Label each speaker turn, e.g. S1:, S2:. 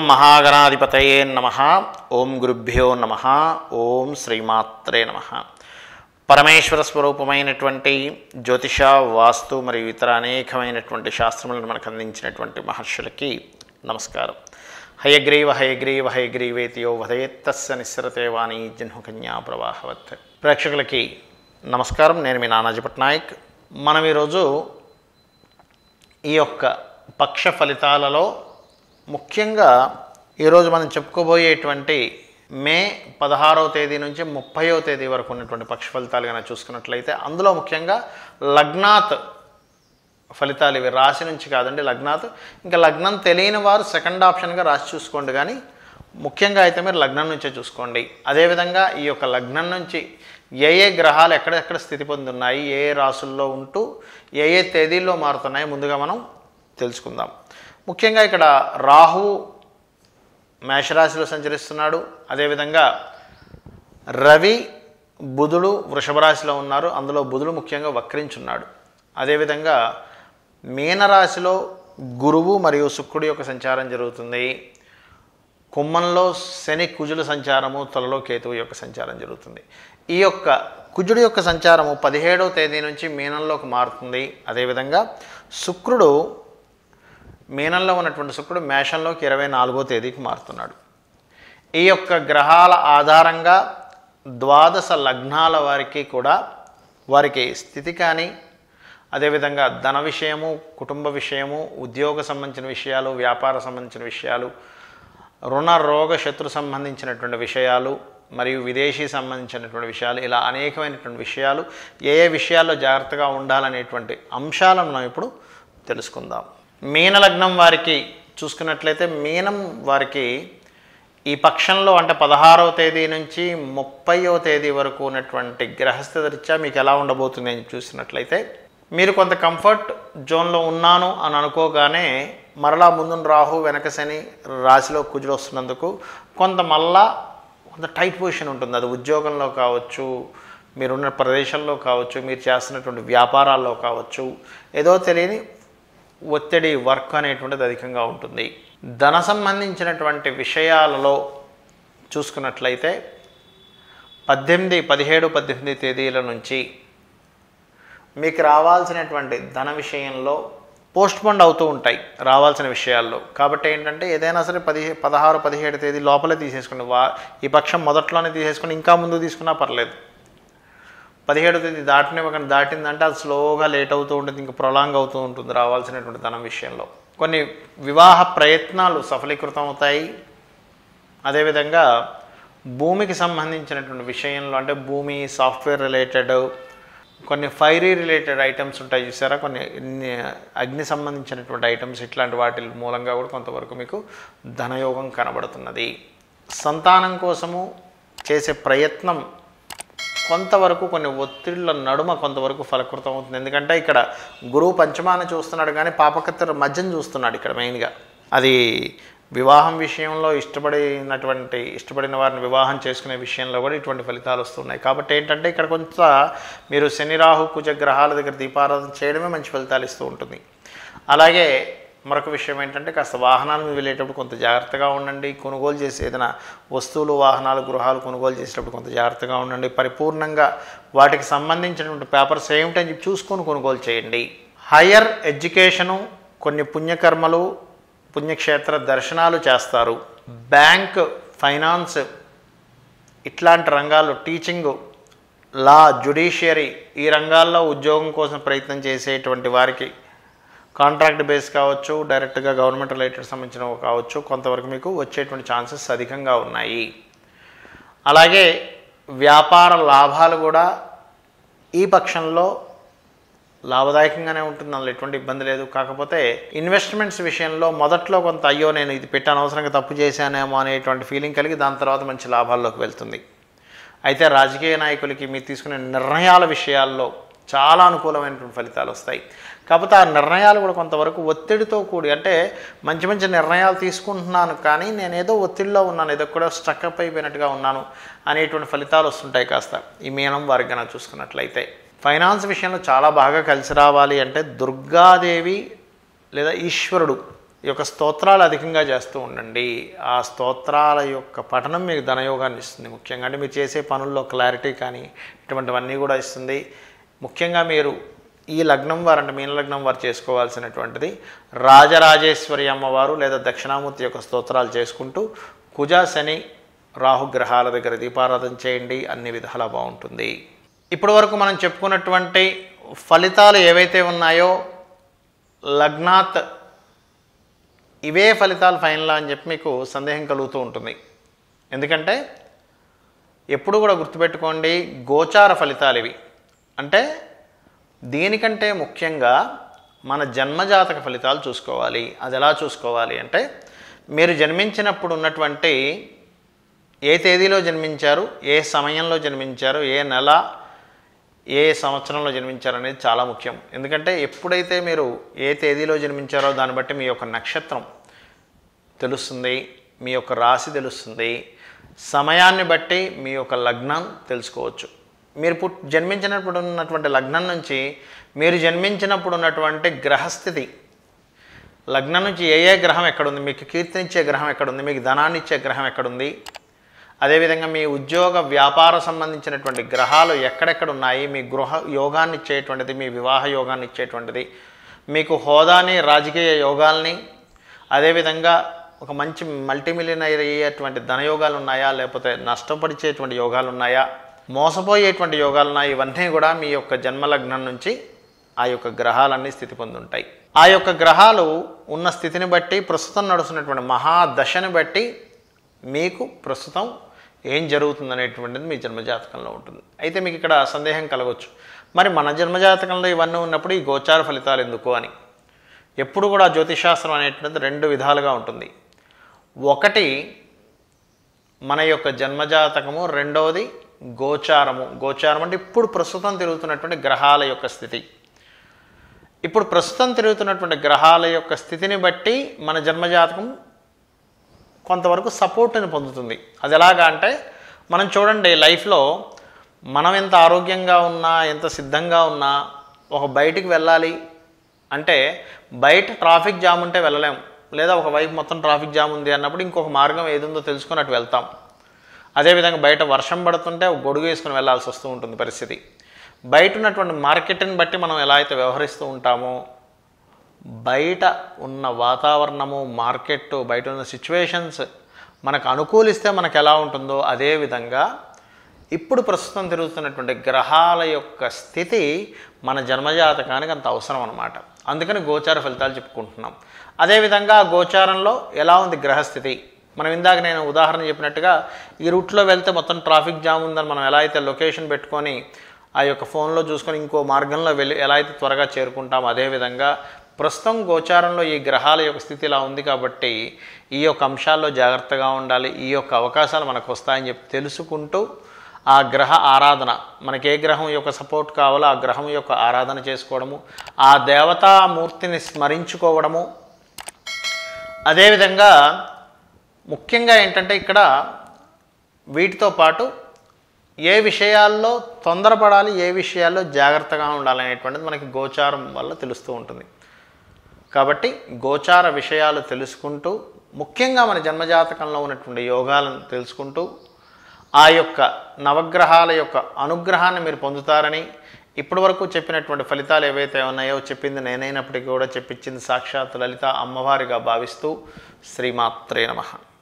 S1: మహాగణాధిపతయే నమ ఓం గురుభ్యో నమ ఓం శ్రీమాత్రే నమ పరమేశ్వర స్వరూపమైనటువంటి జ్యోతిష వాస్తు మరియు ఇతర అనేకమైనటువంటి శాస్త్రములను మనకు అందించినటువంటి మహర్షులకి నమస్కారం హయగ్రీవ హయగ్రీవ హయగ్రీవేతియో వదయత్తస్య నిస్సరతే వాణి జన్మకన్యా ప్రవాహవత్ ప్రేక్షకులకి నమస్కారం నేను మీ నానాజీ పట్నాయక్ మనం ఈరోజు ఈ యొక్క పక్ష ఫలితాలలో ముఖ్యంగా ఈరోజు మనం చెప్పుకోబోయేటువంటి మే పదహారవ తేదీ నుంచి ముప్పైవ తేదీ వరకు ఉన్నటువంటి పక్ష ఫలితాలు కనుక చూసుకున్నట్లయితే అందులో ముఖ్యంగా లగ్నాత్ ఫలితాలు ఇవి రాశి నుంచి కాదండి లగ్నాత్ ఇంకా లగ్నం తెలియని వారు సెకండ్ ఆప్షన్గా రాసి చూసుకోండి కానీ ముఖ్యంగా అయితే మీరు లగ్నం నుంచే చూసుకోండి అదేవిధంగా ఈ యొక్క లగ్నం నుంచి ఏ ఏ గ్రహాలు ఎక్కడెక్కడ స్థితి పొంది ఉన్నాయి ఏ ఏ రాసుల్లో ఉంటూ ఏ ఏ తేదీల్లో మారుతున్నాయి ముందుగా మనం తెలుసుకుందాం ముఖ్యంగా ఇక్కడ రాహు మేషరాశిలో సంచరిస్తున్నాడు అదేవిధంగా రవి బుధుడు వృషభ రాశిలో ఉన్నారు అందులో బుధుడు ముఖ్యంగా వక్రించున్నాడు అదేవిధంగా మీనరాశిలో గురువు మరియు శుక్రుడి యొక్క సంచారం జరుగుతుంది కుంభంలో శని కుజుల సంచారము తలలో కేతువు యొక్క సంచారం జరుగుతుంది ఈ యొక్క కుజుడి యొక్క సంచారము పదిహేడవ తేదీ నుంచి మీనంలోకి మారుతుంది అదేవిధంగా శుక్రుడు మీనంలో ఉన్నటువంటి శుక్రుడు మేషంలోకి ఇరవై నాలుగో తేదీకి మారుతున్నాడు ఈ యొక్క గ్రహాల ఆధారంగా ద్వాదశ లగ్నాల వారికి కూడా వారికి స్థితి కానీ అదేవిధంగా ధన విషయము కుటుంబ విషయము ఉద్యోగ సంబంధించిన విషయాలు వ్యాపార సంబంధించిన విషయాలు రుణ రోగ శత్రు సంబంధించినటువంటి విషయాలు మరియు విదేశీ సంబంధించినటువంటి విషయాలు ఇలా అనేకమైనటువంటి విషయాలు ఏ ఏ విషయాల్లో జాగ్రత్తగా ఉండాలనేటువంటి అంశాలను మనం ఇప్పుడు తెలుసుకుందాం మీన లగ్నం వారికి చూసుకున్నట్లయితే మీనం వారికి ఈ పక్షంలో అంటే పదహారవ తేదీ నుంచి ముప్పైవ తేదీ వరకు ఉన్నటువంటి గ్రహస్థితి రీత్యా మీకు ఎలా ఉండబోతుంది అని చూసినట్లయితే మీరు కొంత కంఫర్ట్ జోన్లో ఉన్నాను అని అనుకోగానే మరలా ముందు రాహు వెనక శని రాశిలో కుజుడు వస్తున్నందుకు కొంత మళ్ళా కొంత టైట్ పొజిషన్ ఉంటుంది అది ఉద్యోగంలో కావచ్చు మీరున్న ప్రదేశంలో కావచ్చు మీరు చేస్తున్నటువంటి వ్యాపారాల్లో కావచ్చు ఏదో తెలియని ఒత్తిడి వర్క్ అనేటువంటిది అధికంగా ఉంటుంది ధన సంబంధించినటువంటి విషయాలలో చూసుకున్నట్లయితే పద్దెనిమిది పదిహేడు పద్దెనిమిది తేదీల నుంచి మీకు రావాల్సినటువంటి ధన విషయంలో పోస్ట్ పోండ్ అవుతూ ఉంటాయి రావాల్సిన విషయాల్లో కాబట్టి ఏంటంటే ఏదైనా సరే పదిహే పదహారు పదిహేడు తేదీ లోపలే తీసేసుకోండి వా ఈ పక్షం మొదట్లోనే తీసేసుకుని ఇంకా ముందు తీసుకున్నా పర్లేదు పదిహేడు తేదీ దాటినివ్వకండి దాటిందంటే అది స్లోగా లేట్ అవుతూ ఉంటుంది ఇంకా ప్రొలాంగ్ అవుతూ ఉంటుంది రావాల్సినటువంటి ధనం విషయంలో కొన్ని వివాహ ప్రయత్నాలు సఫలీకృతం అవుతాయి అదేవిధంగా భూమికి సంబంధించినటువంటి విషయంలో అంటే భూమి సాఫ్ట్వేర్ రిలేటెడ్ కొన్ని ఫైరీ రిలేటెడ్ ఐటమ్స్ ఉంటాయి చూసారా కొన్ని ఇన్ని అగ్ని సంబంధించినటువంటి ఐటమ్స్ ఇట్లాంటి వాటి మూలంగా కూడా కొంతవరకు మీకు ధనయోగం కనబడుతున్నది సంతానం కోసము చేసే ప్రయత్నం కొంతవరకు కొన్ని ఒత్తిళ్ల నడుమ కొంతవరకు ఫలకృతం అవుతుంది ఎందుకంటే ఇక్కడ గురువు పంచమాన్ని చూస్తున్నాడు కానీ పాపకత్తెర మధ్యను చూస్తున్నాడు ఇక్కడ మెయిన్గా అది వివాహం విషయంలో ఇష్టపడినటువంటి ఇష్టపడిన వారిని వివాహం చేసుకునే విషయంలో కూడా ఇటువంటి ఫలితాలు వస్తున్నాయి కాబట్టి ఏంటంటే ఇక్కడ కొంత మీరు శని రాహు కుజ గ్రహాల దగ్గర దీపారాధన చేయడమే మంచి ఫలితాలు ఇస్తూ ఉంటుంది అలాగే మరొక విషయం ఏంటంటే కాస్త వాహనాల మీద వెళ్ళేటప్పుడు కొంత జాగ్రత్తగా ఉండండి కొనుగోలు చేసి ఏదైనా వస్తువులు వాహనాలు గృహాలు కొనుగోలు చేసేటప్పుడు కొంత జాగ్రత్తగా ఉండండి పరిపూర్ణంగా వాటికి సంబంధించినటువంటి పేపర్స్ ఏమిటని చెప్పి చూసుకొని కొనుగోలు చేయండి హయ్యర్ ఎడ్యుకేషను కొన్ని పుణ్యకర్మలు పుణ్యక్షేత్ర దర్శనాలు చేస్తారు బ్యాంక్ ఫైనాన్స్ ఇట్లాంటి రంగాల్లో టీచింగు లా జుడిషియరీ ఈ రంగాల్లో ఉద్యోగం కోసం ప్రయత్నం చేసేటువంటి వారికి కాంట్రాక్ట్ బేస్ కావచ్చు డైరెక్ట్గా గవర్నమెంట్ రిలేటెడ్ సంబంధించినవి కావచ్చు కొంతవరకు మీకు వచ్చేటువంటి ఛాన్సెస్ అధికంగా ఉన్నాయి అలాగే వ్యాపార లాభాలు కూడా ఈ పక్షంలో లాభదాయకంగానే ఉంటుంది అందులో ఎటువంటి ఇబ్బంది లేదు కాకపోతే ఇన్వెస్ట్మెంట్స్ విషయంలో మొదట్లో కొంత అయ్యో నేను ఇది పెట్టి అనవసరంగా తప్పు చేశానేమో అనేటువంటి ఫీలింగ్ కలిగి దాని తర్వాత మంచి లాభాల్లోకి వెళ్తుంది అయితే రాజకీయ నాయకులకి మీరు తీసుకునే నిర్ణయాల విషయాల్లో చాలా అనుకూలమైనటువంటి ఫలితాలు వస్తాయి కాకపోతే ఆ నిర్ణయాలు కూడా కొంతవరకు ఒత్తిడితో కూడి అంటే మంచి మంచి నిర్ణయాలు తీసుకుంటున్నాను కానీ నేను ఏదో ఒత్తిడిలో ఉన్నాను ఏదో కూడా స్టక్అప్ అయిపోయినట్టుగా ఉన్నాను అనేటువంటి ఫలితాలు వస్తుంటాయి కాస్త ఈ మీనం వారికి కనుక చూసుకున్నట్లయితే ఫైనాన్స్ విషయంలో చాలా బాగా కలిసి రావాలి అంటే దుర్గాదేవి లేదా ఈశ్వరుడు ఈ యొక్క స్తోత్రాలు అధికంగా చేస్తూ ఉండండి ఆ స్తోత్రాల యొక్క పఠనం మీకు ధనయోగాన్ని ఇస్తుంది ముఖ్యంగా అంటే మీరు చేసే పనుల్లో క్లారిటీ కానీ ఇటువంటివన్నీ కూడా ఇస్తుంది ముఖ్యంగా మీరు ఈ లగ్నం వారు అంటే మీన లగ్నం వారు చేసుకోవాల్సినటువంటిది రాజరాజేశ్వరి అమ్మవారు లేదా దక్షిణామూర్తి యొక్క స్తోత్రాలు చేసుకుంటూ కుజ శని రాహుగ్రహాల దగ్గర దీపారాధన చేయండి అన్ని విధాలా బాగుంటుంది ఇప్పటి వరకు మనం చెప్పుకున్నటువంటి ఫలితాలు ఏవైతే ఉన్నాయో లగ్నాత్ ఇవే ఫలితాలు ఫైనల్ అని చెప్పి మీకు సందేహం కలుగుతూ ఉంటుంది ఎందుకంటే ఎప్పుడు కూడా గుర్తుపెట్టుకోండి గోచార ఫలితాలు ఇవి అంటే దీనికంటే ముఖ్యంగా మన జన్మజాతక ఫలితాలు చూసుకోవాలి అది ఎలా చూసుకోవాలి అంటే మీరు జన్మించినప్పుడు ఉన్నటువంటి ఏ తేదీలో జన్మించారు ఏ సమయంలో జన్మించారు ఏ నెల ఏ సంవత్సరంలో జన్మించారు అనేది చాలా ముఖ్యం ఎందుకంటే ఎప్పుడైతే మీరు ఏ తేదీలో జన్మించారో దాన్ని బట్టి మీ యొక్క నక్షత్రం తెలుస్తుంది మీ యొక్క రాశి తెలుస్తుంది సమయాన్ని బట్టి మీ యొక్క లగ్నం తెలుసుకోవచ్చు మీరు పుట్ జన్మించినప్పుడు ఉన్నటువంటి లగ్నం నుంచి మీరు జన్మించినప్పుడు ఉన్నటువంటి గ్రహస్థితి లగ్నం నుంచి ఏ ఏ గ్రహం ఎక్కడుంది మీకు కీర్తినిచ్చే గ్రహం ఎక్కడుంది మీకు ధనాన్ని ఇచ్చే గ్రహం ఎక్కడుంది అదేవిధంగా మీ ఉద్యోగ వ్యాపార సంబంధించినటువంటి గ్రహాలు ఎక్కడెక్కడ ఉన్నాయి మీ గృహ యోగాన్ని ఇచ్చేటువంటిది మీ వివాహ యోగాన్ని ఇచ్చేటువంటిది మీకు హోదాని రాజకీయ యోగాల్ని అదేవిధంగా ఒక మంచి మల్టీమిలియనర్ అయ్యేటువంటి ధనయోగాలు ఉన్నాయా లేకపోతే నష్టపరిచేటువంటి యోగాలు ఉన్నాయా మోసపోయేటువంటి యోగాలు ఉన్నాయి ఇవన్నీ కూడా మీ యొక్క జన్మలగ్నం నుంచి ఆ యొక్క గ్రహాలన్నీ స్థితి పొంది ఉంటాయి ఆ యొక్క గ్రహాలు ఉన్న స్థితిని బట్టి ప్రస్తుతం నడుస్తున్నటువంటి మహాదశని బట్టి మీకు ప్రస్తుతం ఏం జరుగుతుంది అనేటువంటిది మీ జన్మజాతకంలో ఉంటుంది అయితే మీకు ఇక్కడ సందేహం కలగవచ్చు మరి మన జన్మజాతకంలో ఇవన్నీ ఉన్నప్పుడు ఈ గోచార ఫలితాలు ఎందుకు అని ఎప్పుడు కూడా జ్యోతిషాస్త్రం అనేటువంటిది రెండు విధాలుగా ఉంటుంది ఒకటి మన యొక్క జన్మజాతకము రెండవది గోచారము గోచారం అంటే ఇప్పుడు ప్రస్తుతం తిరుగుతున్నటువంటి గ్రహాల యొక్క స్థితి ఇప్పుడు ప్రస్తుతం తిరుగుతున్నటువంటి గ్రహాల యొక్క స్థితిని బట్టి మన జన్మజాతకం కొంతవరకు సపోర్ట్ని పొందుతుంది అది ఎలాగా అంటే మనం చూడండి లైఫ్లో మనం ఎంత ఆరోగ్యంగా ఉన్నా ఎంత సిద్ధంగా ఉన్నా ఒక బయటికి వెళ్ళాలి అంటే బయట ట్రాఫిక్ జామ్ ఉంటే వెళ్ళలేం లేదా ఒక వైపు మొత్తం ట్రాఫిక్ జామ్ ఉంది అన్నప్పుడు ఇంకొక మార్గం ఏది ఉందో తెలుసుకుని అటు వెళ్తాం అదేవిధంగా బయట వర్షం పడుతుంటే ఒక గొడుగు వేసుకుని వెళ్ళాల్సి వస్తూ ఉంటుంది పరిస్థితి బయట ఉన్నటువంటి మార్కెట్ని బట్టి మనం ఎలా అయితే వ్యవహరిస్తూ ఉంటామో బయట ఉన్న వాతావరణము మార్కెట్ బయట ఉన్న సిచ్యువేషన్స్ మనకు అనుకూలిస్తే మనకు ఎలా ఉంటుందో అదే విధంగా ఇప్పుడు ప్రస్తుతం తిరుగుతున్నటువంటి గ్రహాల యొక్క స్థితి మన జన్మజాతకానికి అంత అవసరం అనమాట అందుకని గోచార ఫలితాలు చెప్పుకుంటున్నాం అదేవిధంగా ఆ గోచారంలో ఎలా ఉంది గ్రహస్థితి మనం ఇందాక నేను ఉదాహరణ చెప్పినట్టుగా ఈ రూట్లో వెళ్తే మొత్తం ట్రాఫిక్ జామ్ ఉందని మనం ఎలా అయితే లొకేషన్ పెట్టుకొని ఆ యొక్క ఫోన్లో చూసుకొని ఇంకో మార్గంలో వెళ్ళి ఎలా అయితే త్వరగా చేరుకుంటాం అదేవిధంగా ప్రస్తుతం గోచారంలో ఈ గ్రహాల యొక్క స్థితి ఇలా ఉంది కాబట్టి ఈ యొక్క అంశాల్లో జాగ్రత్తగా ఉండాలి ఈ యొక్క అవకాశాలు మనకు వస్తాయని చెప్పి తెలుసుకుంటూ ఆ గ్రహ ఆరాధన మనకి ఏ గ్రహం యొక్క సపోర్ట్ కావాలో ఆ గ్రహం యొక్క ఆరాధన చేసుకోవడము ఆ దేవతామూర్తిని స్మరించుకోవడము అదేవిధంగా ముఖ్యంగా ఏంటంటే ఇక్కడ వీటితో పాటు ఏ విషయాల్లో తొందరపడాలి ఏ విషయాల్లో జాగ్రత్తగా ఉండాలి అనేటువంటిది మనకి గోచారం వల్ల తెలుస్తూ ఉంటుంది కాబట్టి గోచార విషయాలు తెలుసుకుంటూ ముఖ్యంగా మన జన్మజాతకంలో ఉన్నటువంటి యోగాలను తెలుసుకుంటూ ఆ యొక్క నవగ్రహాల యొక్క అనుగ్రహాన్ని మీరు పొందుతారని ఇప్పటి వరకు చెప్పినటువంటి ఫలితాలు ఏవైతే ఉన్నాయో చెప్పింది నేనైనప్పటికీ కూడా చెప్పించింది సాక్షాత్ లలిత అమ్మవారిగా భావిస్తూ శ్రీమాత్రే నమః